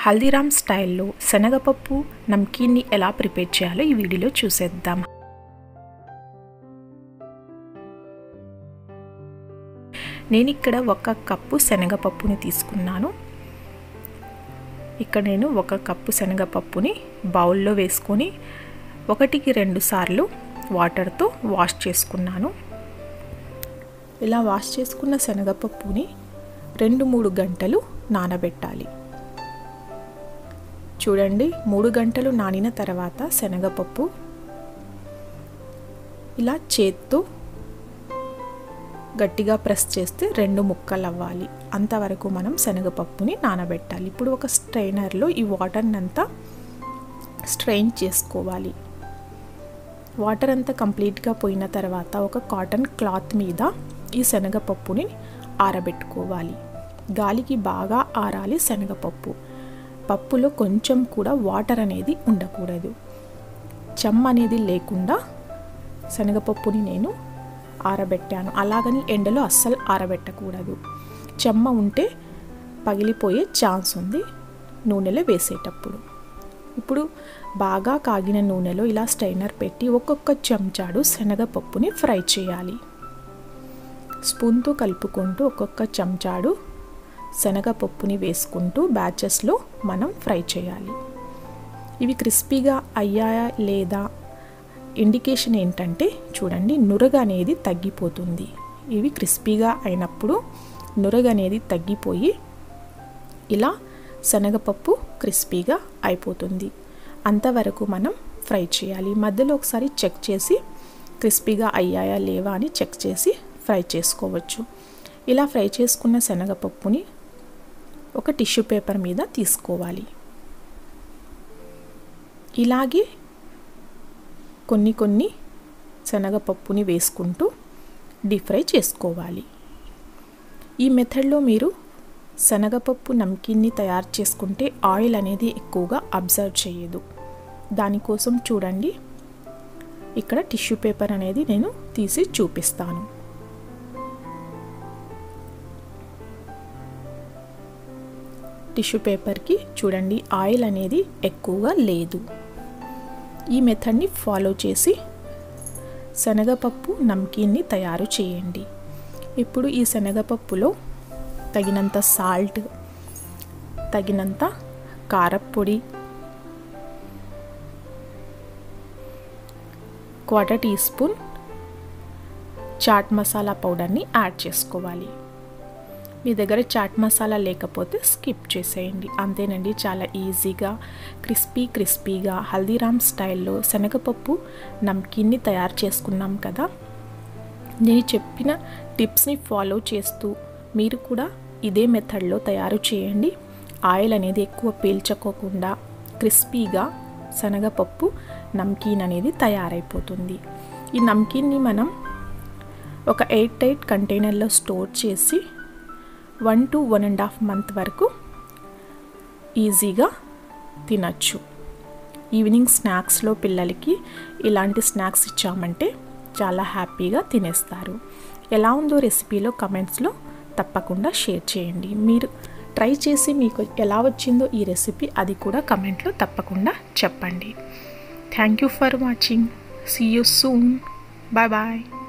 హల్దీరామ్ స్టైల్లో శనగపప్పు నమ్కీన్ని ఎలా ప్రిపేర్ చేయాలో ఈ వీడియోలో చూసేద్దాం నేను ఇక్కడ ఒక కప్పు శనగపప్పుని తీసుకున్నాను ఇక్కడ నేను ఒక కప్పు శనగపప్పుని బౌల్లో వేసుకొని ఒకటికి రెండు సార్లు వాటర్తో వాష్ చేసుకున్నాను ఇలా వాష్ చేసుకున్న శనగపప్పుని రెండు మూడు గంటలు నానబెట్టాలి చూడండి మూడు గంటలు నానిన తర్వాత శనగపప్పు ఇలా చేత్తో గట్టిగా ప్రెస్ చేస్తే రెండు ముక్కలు అవ్వాలి అంతవరకు మనం శనగపప్పుని నానబెట్టాలి ఇప్పుడు ఒక స్ట్రైనర్లో ఈ వాటర్ని అంతా స్ట్రెయిన్ చేసుకోవాలి వాటర్ అంతా కంప్లీట్గా పోయిన తర్వాత ఒక కాటన్ క్లాత్ మీద ఈ శనగపప్పుని ఆరబెట్టుకోవాలి గాలికి బాగా ఆరాలి శనగపప్పు పప్పులో కొంచెం కూడా వాటర్ అనేది ఉండకూడదు చెమ్మ అనేది లేకుండా శనగపప్పుని నేను ఆరబెట్టాను అలాగని ఎండలో అస్సలు ఆరబెట్టకూడదు చెమ్మ ఉంటే పగిలిపోయే ఛాన్స్ ఉంది నూనెలో వేసేటప్పుడు ఇప్పుడు బాగా కాగిన నూనెలో ఇలా స్టైనర్ పెట్టి ఒక్కొక్క చెంచాడు శనగపప్పుని ఫ్రై చేయాలి స్పూన్తో కలుపుకుంటూ ఒక్కొక్క చెంచాడు శనగపప్పుని వేసుకుంటూ బ్యాచెస్లో మనం ఫ్రై చేయాలి ఇవి క్రిస్పీగా అయ్యాయా లేదా ఇండికేషన్ ఏంటంటే చూడండి నురగ అనేది తగ్గిపోతుంది ఇవి క్రిస్పీగా అయినప్పుడు నురగ అనేది తగ్గిపోయి ఇలా శనగపప్పు క్రిస్పీగా అయిపోతుంది అంతవరకు మనం ఫ్రై చేయాలి మధ్యలో ఒకసారి చెక్ చేసి క్రిస్పీగా అయ్యాయా లేవా అని చెక్ చేసి ఫ్రై చేసుకోవచ్చు ఇలా ఫ్రై చేసుకున్న శనగపప్పుని ఒక టిష్యూ పేపర్ మీద తీసుకోవాలి ఇలాగే కొన్ని కొన్ని శనగపప్పుని వేసుకుంటూ డీప్ ఫ్రై చేసుకోవాలి ఈ మెథడ్లో మీరు శనగపప్పు నమ్కీన్ని తయారు చేసుకుంటే ఆయిల్ అనేది ఎక్కువగా అబ్జర్వ్ చేయదు దానికోసం చూడండి ఇక్కడ టిష్యూ పేపర్ అనేది నేను తీసి చూపిస్తాను టిష్యూ పేపర్కి చూడండి ఆయిల్ అనేది ఎక్కువగా లేదు ఈ మెథడ్ని ఫాలో చేసి శనగపప్పు నమ్కీన్ని తయారు చేయండి ఇప్పుడు ఈ శనగపప్పులో తగినంత సాల్ట్ తగినంత కారప్పొడి quarter teaspoon chaat masala పౌడర్ని యాడ్ చేసుకోవాలి మీ దగ్గర చాట్ మసాలా లేకపోతే స్కిప్ చేసేయండి అంతేనండి చాలా ఈజీగా క్రిస్పీ క్రిస్పీగా హల్దీరామ్ స్టైల్లో శనగపప్పు నమ్కీన్ని తయారు చేసుకున్నాం కదా నేను చెప్పిన టిప్స్ని ఫాలో చేస్తూ మీరు కూడా ఇదే మెథడ్లో తయారు చేయండి ఆయిల్ అనేది ఎక్కువ పీల్చుకోకుండా క్రిస్పీగా శనగపప్పు నమ్కీన్ అనేది తయారైపోతుంది ఈ నమ్కీన్ని మనం ఒక ఎయిట్ ఎయిట్ కంటైనర్లో స్టోర్ చేసి one to one and half month వరకు ఈజీగా తినచ్చు ఈవినింగ్ స్నాక్స్లో పిల్లలకి ఇలాంటి స్నాక్స్ ఇచ్చామంటే చాలా హ్యాపీగా తినేస్తారు ఎలా ఉందో రెసిపీలో కమెంట్స్లో తప్పకుండా షేర్ చేయండి మీరు ట్రై చేసి మీకు ఎలా వచ్చిందో ఈ రెసిపీ అది కూడా కమెంట్లో తప్పకుండా చెప్పండి thank you for watching see you soon bye bye